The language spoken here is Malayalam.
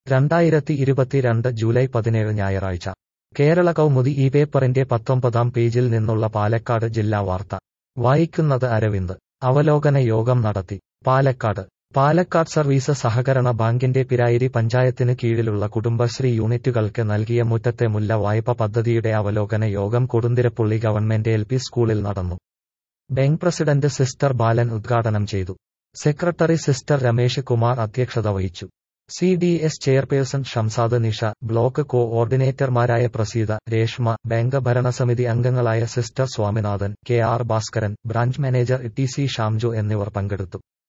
രണ്ടായിരത്തി ഇരുപത്തിരണ്ട് ജൂലൈ പതിനേഴ് ഞായറാഴ്ച കേരള കൗമുദി ഈ പേപ്പറിന്റെ പത്തൊമ്പതാം പേജിൽ നിന്നുള്ള പാലക്കാട് ജില്ലാ വാർത്ത വായിക്കുന്നത് അരവിന്ദ് അവലോകന യോഗം നടത്തി പാലക്കാട് പാലക്കാട് സർവീസ് സഹകരണ ബാങ്കിന്റെ പിരായിരി പഞ്ചായത്തിന് കീഴിലുള്ള കുടുംബശ്രീ യൂണിറ്റുകൾക്ക് നൽകിയ മുറ്റത്തെ മുല്ല വായ്പ പദ്ധതിയുടെ അവലോകന യോഗം കൊടുന്തിരപ്പുള്ളി ഗവൺമെന്റ് എൽ പി സ്കൂളിൽ നടന്നു ബാങ്ക് പ്രസിഡന്റ് സിസ്റ്റർ ബാലൻ ഉദ്ഘാടനം ചെയ്തു സെക്രട്ടറി സിസ്റ്റർ രമേശ് കുമാർ അധ്യക്ഷത വഹിച്ചു C D S chairperson Shamsad Nisha block co ഓർഡിനേറ്റർമാരായ പ്രസീത രേഷ്മ ബാങ്ക് ഭരണസമിതി അംഗങ്ങളായ sister Swaminathan K R Bhaskaran branch manager T C Shamju എന്നിവർ പങ്കെടുത്തു